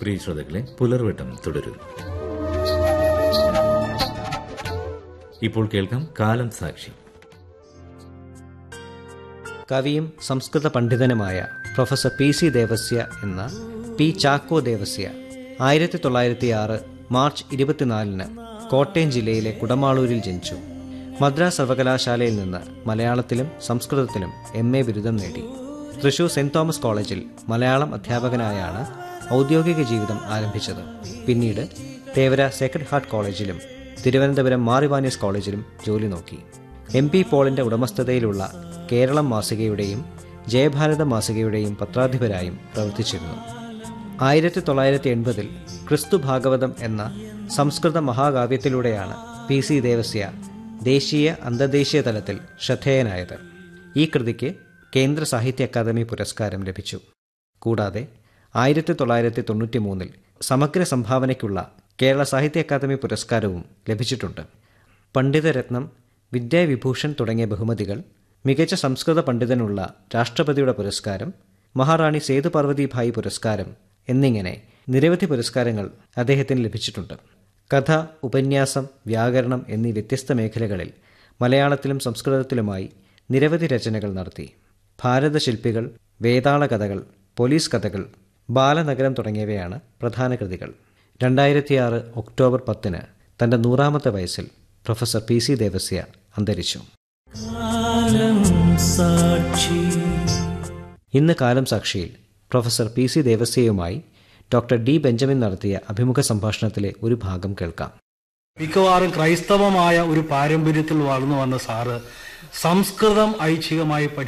പ്രിയ ശ്രോതാക്കളെ പുലർവട്ടം തുടരും ഇപ്പോൾ കേൾക്കാം കാലം സാക്ഷി കവിയും സംസ്കൃത പണ്ഡിതനുമായ പ്രൊഫസർ പി സി ദേവസ്യ എന്ന പി ചാക്കോ ദേവസ്യ ആയിരത്തി തൊള്ളായിരത്തി ആറ് മാർച്ച് ഇരുപത്തിനാലിന് കോട്ടയം ജില്ലയിലെ കുടമാളൂരിൽ ജനിച്ചു മദ്രാസ് സർവകലാശാലയിൽ നിന്ന് മലയാളത്തിലും സംസ്കൃതത്തിലും എം എ ബിരുദം നേടി തൃശൂർ സെന്റ് തോമസ് കോളേജിൽ മലയാളം അധ്യാപകനായാണ് ഔദ്യോഗിക ജീവിതം ആരംഭിച്ചത് പിന്നീട് തേവര സെക്രഡ് ഹാർട്ട് കോളേജിലും തിരുവനന്തപുരം മാറിവാനീസ് കോളേജിലും ജോലി നോക്കി എം പി പോളിന്റെ ഉടമസ്ഥതയിലുള്ള കേരളം മാസികയുടെയും ജയഭാരത മാസികയുടെയും പത്രാധിപരായും പ്രവർത്തിച്ചിരുന്നു ആയിരത്തി തൊള്ളായിരത്തി എൺപതിൽ ക്രിസ്തു ഭാഗവതം എന്ന സംസ്കൃത മഹാകാവ്യത്തിലൂടെയാണ് പി സി ദേവസ്യ ദേശീയ അന്തർദേശീയ തലത്തിൽ ശ്രദ്ധേയനായത് ഈ കൃതിക്ക് കേന്ദ്ര സാഹിത്യ അക്കാദമി പുരസ്കാരം ലഭിച്ചു കൂടാതെ ആയിരത്തി തൊള്ളായിരത്തി തൊണ്ണൂറ്റി മൂന്നിൽ സമഗ്ര സംഭാവനയ്ക്കുള്ള കേരള സാഹിത്യ അക്കാദമി പുരസ്കാരവും ലഭിച്ചിട്ടുണ്ട് പണ്ഡിതരത്നം വിദ്യാവിഭൂഷൺ തുടങ്ങിയ ബഹുമതികൾ മികച്ച സംസ്കൃത പണ്ഡിതനുള്ള രാഷ്ട്രപതിയുടെ പുരസ്കാരം മഹാറാണി സേതു പാർവതിഭായി പുരസ്കാരം എന്നിങ്ങനെ നിരവധി പുരസ്കാരങ്ങൾ അദ്ദേഹത്തിന് ലഭിച്ചിട്ടുണ്ട് കഥ ഉപന്യാസം വ്യാകരണം എന്നീ വ്യത്യസ്ത മേഖലകളിൽ മലയാളത്തിലും സംസ്കൃതത്തിലുമായി നിരവധി രചനകൾ നടത്തി ഭാരതശില്പികൾ വേതാള കഥകൾ പോലീസ് കഥകൾ ബാലനഗരം തുടങ്ങിയവയാണ് പ്രധാന കൃതികൾ രണ്ടായിരത്തിയാറ് ഒക്ടോബർ പത്തിന് തന്റെ നൂറാമത്തെ വയസ്സിൽ പ്രൊഫസർ പി സി ദേവസ്യ അന്തരിച്ചു ഇന്ന് കാലം സാക്ഷിയിൽ പ്രൊഫസർ പി സി ദേവസ്യയുമായി ഡോക്ടർ ഡി ബെഞ്ചമിൻ നടത്തിയ അഭിമുഖ സംഭാഷണത്തിലെ ഒരു ഭാഗം കേൾക്കാം മിക്കവാറും ക്രൈസ്തവമായ ഒരു പാരമ്പര്യത്തിൽ വളർന്നു വന്ന സാറ് സംസ്കൃതം ഐച്ഛികമായി പഠി